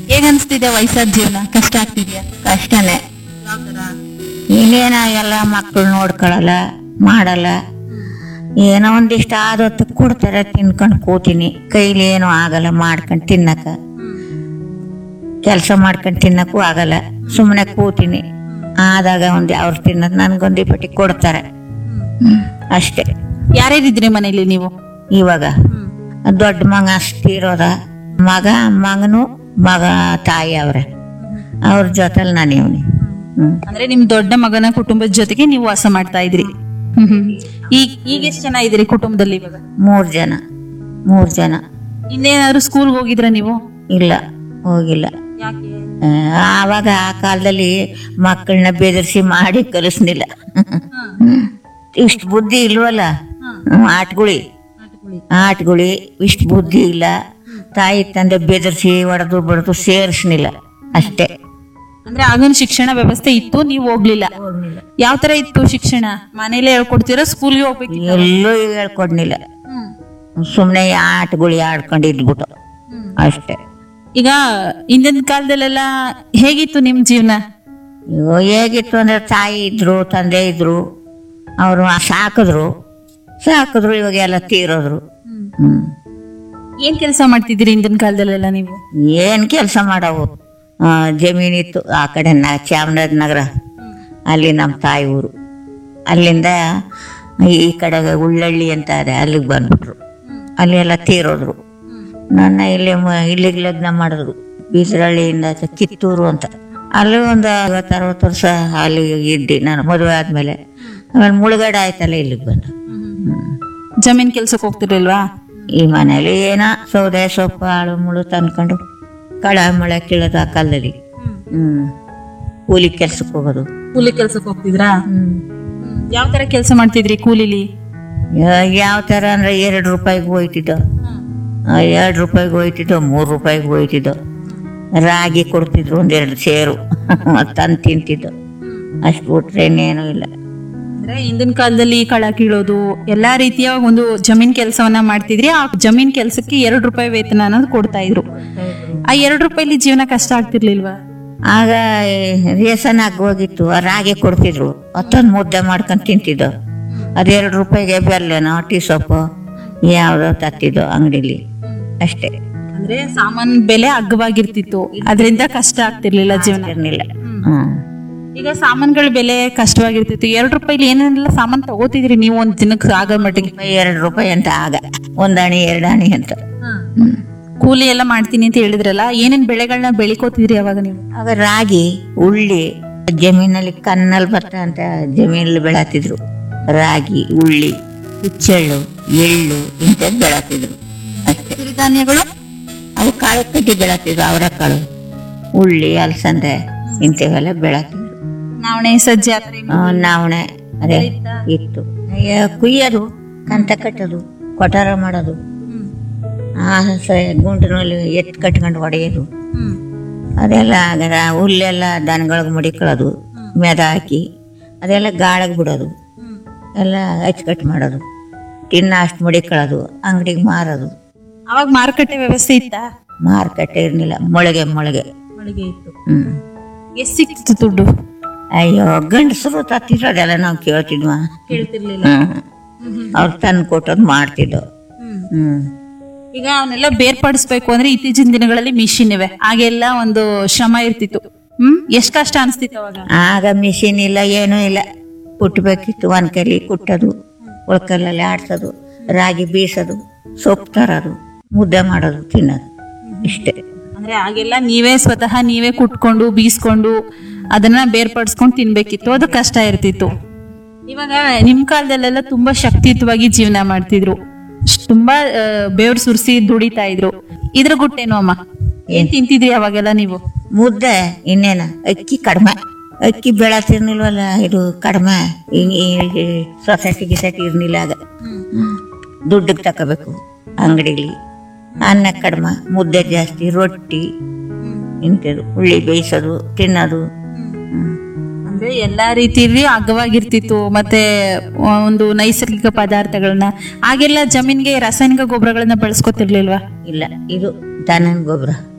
ಹೇಗ್ ಅನ್ಸ್ತಿದೆ ವಯಸ್ಸಾದ ಜೀವನ ಕಷ್ಟ ಆಗ್ತಿದ್ಯಾ ಕಷ್ಟನೇ ಇನ್ನೇನ ಎಲ್ಲ ಮಕ್ಕಳು ನೋಡ್ಕೊಳಲ್ಲ ಮಾಡಲ್ಲ ಏನೋ ಒಂದಿಷ್ಟು ಆದೊತ್ತು ಕೊಡ್ತಾರೆ ತಿನ್ಕೊಂಡು ಕೂತೀನಿ ಕೈಲಿ ಏನೂ ಆಗಲ್ಲ ಮಾಡ್ಕೊಂಡು ತಿನ್ನಕ ಕೆಲಸ ಮಾಡ್ಕೊಂಡು ತಿನ್ನಕ್ಕೂ ಆಗಲ್ಲ ಸುಮ್ಮನೆ ಕೂತೀನಿ ಆದಾಗ ಒಂದು ಅವ್ರು ತಿನ್ನೋದು ನನ್ಗೊಂದು ಪಟ್ಟಿ ಕೊಡ್ತಾರೆ ಹ್ಮ್, ಅಷ್ಟೇ ಯಾರ್ಯಾರಿದ್ರಿ ಮನೇಲಿ ನೀವು ಇವಾಗ ದೊಡ್ಡ ಮಗ ಅಷ್ಟಿರೋದ ಮಗ ಮಗನು ಮಗ ತಾಯಿ ಅವ್ರೆ ಅವ್ರ ಜೊತೆಲಿ ನಾನು ಇವನಿ ಹ್ಮ್ ಅಂದ್ರೆ ನಿಮ್ ದೊಡ್ಡ ಮಗನ ಕುಟುಂಬದ ಜೊತೆಗೆ ನೀವು ವಾಸ ಮಾಡ್ತಾ ಇದ್ರಿ ಹ್ಮ್ ಹ್ಮ್. ಈಗ ಈಗ ಎಷ್ಟು ಜನ ಇದ್ರಿ ಕುಟುಂಬದಲ್ಲಿ ಇವಾಗ ಮೂರ್ ಜನ ಮೂರ್ ಜನ ಇನ್ನೇನಾದ್ರು ಸ್ಕೂಲ್ಗೆ ಹೋಗಿದ್ರ ನೀವು ಇಲ್ಲ ಹೋಗಿಲ್ಲ ಯಾಕೆ ಆ, ಆವಾಗ ಆ ಕಾಲದಲ್ಲಿ ಮಕ್ಕಳನ್ನ ಬೆದರಿಸಿ ಮಾಡಿ ಕಲಿಸ್ನಿಲ್ಲ ಇಷ್ಟು ಬುದ್ಧಿ ಇಲ್ವಲ್ಲ ಹ್ಮ್, ಆಟ್ಗುಳಿ ಆಟ್ಗುಳಿ ಇಷ್ಟು ಬುದ್ಧಿ ಇಲ್ಲ ತಾಯಿ ತಂದೆ ಬೆದರಿಸಿ ಹೊಡೆದು ಬಡ್ದು ಸೇರಿಸ್ನಿಲ್ಲ ಅಷ್ಟೇ ಅಂದ್ರೆ ಆಗಿನ ಶಿಕ್ಷಣ ವ್ಯವಸ್ಥೆ ಇತ್ತು ನೀವು ಹೋಗ್ಲಿಲ್ಲ ಯಾವ ತರ ಇತ್ತು ಶಿಕ್ಷಣ ಮನೇಲೆ ಹೇಳ್ಕೊಡ್ತೀರಾ ಸ್ಕೂಲ್ಗೆ ಹೋಗ್ಬೇಕಿತ್ತು ಎಲ್ಲೂ ಹೇಳ್ಕೊಡ್ನಿಲ್ಲ ಸುಮ್ಮನೆ ಆಟಗುಳಿ ಆಡ್ಕೊಂಡು ಇದ್ಬಿಟ್ಟು ಅಷ್ಟೇ ಈಗ ಹಿಂದಿನ ಕಾಲದಲ್ಲೆಲ್ಲ ಹೇಗಿತ್ತು ನಿಮ್ ಜೀವನ ಅಯ್ಯೋ ಹೇಗಿತ್ತು ಅಂದ್ರೆ ತಾಯಿ ಇದ್ರು ತಂದೆ ಇದ್ರು ಅವರು ಸಾಕಿದ್ರು ಸಾಕಿದ್ರು ಇವಾಗ ಎಲ್ಲ ತೀರೋದ್ರು ಹ್ಮ್ ಏನ್ ಕೆಲಸ ಮಾಡ್ತಿದ್ದೀರಿ ಹಿಂದಿನ ಕಾಲದಲ್ಲೆಲ್ಲ ನೀವು ಏನ್ ಕೆಲಸ ಮಾಡವು ಆ, ಜಮೀನಿತ್ತು ಆ ಕಡೆ ನ ಚಾಮರಾಜನಗರ ಅಲ್ಲಿ ನಮ್ಮ ತಾಯಿ ಊರು ಅಲ್ಲಿಂದ ಈ ಕಡೆ ಉಳ್ಳಳ್ಳಿ ಅಂತ ಇದೆ ಅಲ್ಲಿಗೆ ಬಂದ್ಬಿಟ್ರು ಅಲ್ಲಿ ಎಲ್ಲ ತೀರೋದ್ರು ನನ್ನ ಇಲ್ಲಿ ಮ- ಇಲ್ಲಿಗೆ ಲಗ್ನ ಮಾಡಿದ್ರು ಬೀಸರಳ್ಳಿಯಿಂದ ಆಚೆ ಕಿತ್ತೂರು ಅಂತ ಅಲ್ಲಿ ಒಂದು ಐವತ್ತು ಅರವತ್ತು ವರ್ಷ ಅಲ್ಲಿ ಇದ್ದೆ ನಾನು ಮದುವೆ ಆದ್ಮೇಲೆ ಆಮೇಲೆ ಮುಳುಗಡೆ ಆಯ್ತಲ್ಲ ಇಲ್ಲಿಗೆ ಬಂದು ಹ್ಮ್. ಜಮೀನ್ ಕೆಲ್ಸಕ್ಕೆ ಹೋಗ್ತಿರ್ಲಿಲ್ವಾ ಈ ಮನೇಲಿ ಏನ ಸೌದೆ ಸೊಪ್ಪು ಆಳು ಮುಳು ತಂದ್ಕೊಂಡು ಕಳ ಮಳೆ ಕೀಳೋದು ಆ ಕಾಲದಲ್ಲಿ ಹ್ಮ್ ಕೂಲಿ ಕೆಲ್ಸಕ್ಕೆ ಹೋಗೋದು ಕೂಲಿ ಕೆಲ್ಸಕ್ಕೆ ಹೋಗ್ತಿದ್ರಾ ಹ್ಮ್ ಯಾವ ತರ ಕೆಲಸ ಮಾಡ್ತಿದ್ರಿ ಕೂಲಿಲಿ ಯಾ- ಯಾವ ಥರ ಅಂದ್ರೆ ಎರಡು ರೂಪಾಯಿಗೆ ಹೋಯ್ತಿದ್ದೋ ಆ, ಎರಡು ರೂಪಾಯಿಗೆ ಹೋಯ್ತಿದ್ದೋ ಮೂರು ರೂಪಾಯಿಗೆ ಹೋಯ್ತಿದ್ದೋ ರಾಗಿ ಕೊಡ್ತಿದ್ರು ಒಂದೆರಡು ಸೇರು ತಂದು ತಿಂತಿದ್ದೋ ಅಷ್ಟು ಬಿಟ್ರೆ ಇನ್ನೇನೂ ಇಲ್ಲ ಅಂದ್ರೆ ಹಿಂದಿನ ಕಾಲದಲ್ಲಿ ಕಳ ಕೀಳೋದು ಎಲ್ಲಾ ರೀತಿಯ ಒಂದು ಜಮೀನ್ ಕೆಲಸವನ್ನ ಮಾಡ್ತಿದ್ರಿ ಆ ಜಮೀನ್ ಕೆಲ್ಸಕ್ಕೆ ಎರಡು ರೂಪಾಯಿ ವೇತನ ಅನ್ನೋದು ಕೊಡ್ತಾ ಇದ್ರು ಆ ಎರಡು ರೂಪಾಯಿಲಿ ಜೀವನ ಕಷ್ಟ ಆಗ್ತಿರ್ಲಿಲ್ವಾ ಆಗ ರೇಷನ್ ಆಗಿ ಹೋಗಿತ್ತು ಆ ರಾಗಿ ಕೊಡ್ತಿದ್ರು ಮತ್ತೊಂದು ಮುದ್ದೆ ಮಾಡ್ಕೊಂಡು ತಿಂತಿದ್ದೋ ಅದೆರಡು ರೂಪಾಯಿಗೆ ಬೆಲ್ಲನೋ ಟೀ ಸೊಪ್ಪು ಯಾವುದೋ ತತ್ತಿದ್ದೋ ಅಂಗಡಿಲಿ ಅಷ್ಟೇ ಅಂದ್ರೆ ಸಾಮಾನ್ ಬೆಲೆ ಅಗ್ಗವಾಗಿರ್ತಿತ್ತು ಅದರಿಂದ ಕಷ್ಟ ಆಗ್ತಿರ್ಲಿಲ್ಲ ಜೀವನ ಇರ್ಲಿಲ್ಲ ಹ್ಮ್ ಈಗ ಸಾಮಾನ್ಗಳ ಬೆಲೆ ಕಷ್ಟವಾಗಿರ್ತಿತ್ತು ಎರಡು ರೂಪಾಯಿಲಿ ಏನೆಲ್ಲ ಸಾಮಾನ್ ತಗೋತಿದ್ರಿ ನೀವು ಒಂದ್ ದಿನಕ್ಕೆ ಆಗೋ ಮಟ್ಟಿಗೆ ಎರಡು ರೂಪಾಯಿ ಅಂತ ಆಗ ಒಂದಣಿ ಎರಡಣಿ ಅಂತ ಹ್ಮ್. ಕೂಲಿ ಎಲ್ಲ ಮಾಡ್ತೀನಿ ಅಂತ ಹೇಳಿದ್ರಲ್ಲ ಏನೇನ್ ಬೆಳೆಗಳನ್ನ ಬೆಳಿಕೋತಿದ್ರಿ ಅವಾಗ ನೀವು ಆಗ ರಾಗಿ ಉಳ್ಳಿ ಜಮೀನಲ್ಲಿ ಕಣ್ಣಲ್ಲಿ ಭತ್ತ ಅಂತ ಜಮೀನಲ್ಲಿ ಬೆಳತಿದ್ರು ರಾಗಿ ಉಳ್ಳಿ ಹುಚ್ಚೆಳ್ಳು ಎಳ್ಳು ಇಂಥದ್ದು ಬೆಳತಿದ್ರು ಅಷ್ಟೇ ಸಿರಿಧಾನ್ಯಗಳು ಅವು ಕಾಳು ಕಡ್ಡಿ ಬೆಳತಿದ್ರು ಅವರೆಕಾಳು ಉಳ್ಳಿ ಅಲಸಂದೆ ಇಂಥವೆಲ್ಲ ಬೆಳತಿದ್ರು ನಾವಣೆ ಸಜ್ಜೆ ಆ ಥರ ಏನು? ಆ, ನಾವಣೆ ಅದೇ ಇತ್ತು ಅಯ್ಯ, ಕುಯ್ಯೋದು ಕಂತ ಕಟ್ಟೋದು ಕೊಟಾರ ಮಾಡೋದು ಆ ಸ ಗುಂಡಿನಲ್ಲಿ ಎತ್ತು ಕಟ್ಕೊಂಡು ಹೊಡೆಯೋದು ಹ್ಮ್. ಅದೆಲ್ಲ ಆಗದ ಹುಲ್ಲೆಲ್ಲ ದನಗಳಿಗೆ ಮುಡಿಕೊಳ್ಳೋದು ಮೆದ ಹಾಕಿ ಅದೆಲ್ಲ ಗಾಳಗೆ ಬಿಡೋದು ಎಲ್ಲ ಅಚ್ಚುಕಟ್ಟು ಮಾಡೋದು ತಿನ್ನ ಅಷ್ಟು ಮುಡಿಕೊಳ್ಳೋದು ಅಂಗಡಿಗೆ ಮಾರೋದು ಅವಾಗ ಮಾರುಕಟ್ಟೆ ವ್ಯವಸ್ಥೆ ಇತ್ತಾ ಮಾರುಕಟ್ಟೆ ಇರಲಿಲ್ಲ ಮೊಳಗೆ ಮೊಳಗೆ ಮಳಿಗೆ ಇತ್ತು ಹ್ಮ್ ಎಷ್ಟ್ ಸಿಕ್ತಿತ್ತು ದುಡ್ಡು ಅಯ್ಯೋ ಗಂಡಸರು ತತ್ತಿರೋದೆಲ್ಲ ನಾವು ಕೇಳ್ತಿದ್ವ ಕೇಳ್ತಿರ್ಲಿಲ್ಲ ಹ್ಮ್ ಅವ್ರು ತಂದು ಕೊಟ್ಟೋದು ಮಾಡ್ತಿದ್ದೋ ಹ್ಮ್ ಈಗ ಅವನ್ನೆಲ್ಲ ಬೇರ್ಪಡಿಸ್ಬೇಕು ಅಂದ್ರೆ ಇತ್ತೀಚಿನ ದಿನಗಳಲ್ಲಿ ಮಿಷಿನ್ ಇವೆ ಆಗೆಲ್ಲ ಒಂದು ಶ್ರಮ ಇರ್ತಿತ್ತು ಹ್ಮ್ ಎಷ್ಟ್ ಕಷ್ಟ ಅನಿಸ್ತಿತ್ತು ಅವಾಗ ಆಗ ಮಿಷಿನ್ ಇಲ್ಲ ಏನೂ ಇಲ್ಲ ಕುಟ್ಟಬೇಕಿತ್ತು ಒಂದ್ ಕೈಲಿ ಕುಟ್ಟೋದು ಒಳ್ಕಲ್ಲಲ್ಲಿ ಆಡ್ಸೋದು ರಾಗಿ ಬೀಸೋದು ಸೊಪ್ಪು ತರೋದು ಮುದ್ದೆ ಮಾಡೋದು ತಿನ್ನೋದು ಇಷ್ಟೇ ಅಂದ್ರೆ ಆಗೆಲ್ಲ ನೀವೇ ಸ್ವತಃ ನೀವೇ ಕುಟ್ಕೊಂಡು ಬೀಸ್ಕೊಂಡು ಅದನ್ನ ಬೇರ್ಪಡಿಸ್ಕೊಂಡು ತಿನ್ಬೇಕಿತ್ತು ಅದು ಕಷ್ಟ ಇರ್ತಿತ್ತು ಇವಾಗ ನಿಮ್ ಕಾಲದಲ್ಲೆಲ್ಲ ತುಂಬಾ ಶಕ್ತಿಯುತವಾಗಿ ಜೀವನ ಮಾಡ್ತಿದ್ರು ಶ್- ತುಂಬಾ ಬೇವ್ರು ಸುರಿಸಿ ದುಡಿತಾ ಇದ್ರು ಇದ್ರ ಗುಟ್ಟೇನು ಅಮ್ಮ ಏನ್ ತಿಂತಿದ್ರಿ ಅವಾಗೆಲ್ಲ ನೀವು ಮುದ್ದೆ ಇನ್ನೇನ ಅಕ್ಕಿ ಕಡಿಮೆ ಅಕ್ಕಿ ಬೆಳತಿರ್ನಿಲ್ವಲ್ಲ ಇದು ಕಡಿಮೆ ಸೊಸೈಟಿ ಗಿಸೈಟಿ ಇರ್ನಿಲ್ಲ ಆಗ ದುಡ್ಡಿಗೆ ತಕೋಬೇಕು ಅಂಗಡಿಲಿ ಅನ್ನ ಕಡಿಮೆ ಮುದ್ದೆ ಜಾಸ್ತಿ ರೊಟ್ಟಿ ಇಂಥದ್ದು ಉಳ್ಳಿ ಬೇಯಿಸೋದು ತಿನ್ನೋದು ಹ್ಮ್. ಅಂದ್ರೆ ಎಲ್ಲಾ ರೀತಿಯಲ್ಲಿ ಅಗ್ಗವಾಗಿರ್ತಿತ್ತು ಮತ್ತೆ ಒಂದು ನೈಸರ್ಗಿಕ ಪದಾರ್ಥಗಳನ್ನ ಆಗೆಲ್ಲ ಜಮೀನ್ಗೆ ರಾಸಾಯನಿಕ ಗೊಬ್ಬರಗಳನ್ನ ಬಳಸ್ಕೊತಿರ್ಲಿಲ್ವಾ ಇಲ್ಲ ಇದು ದನದ ಗೊಬ್ಬರ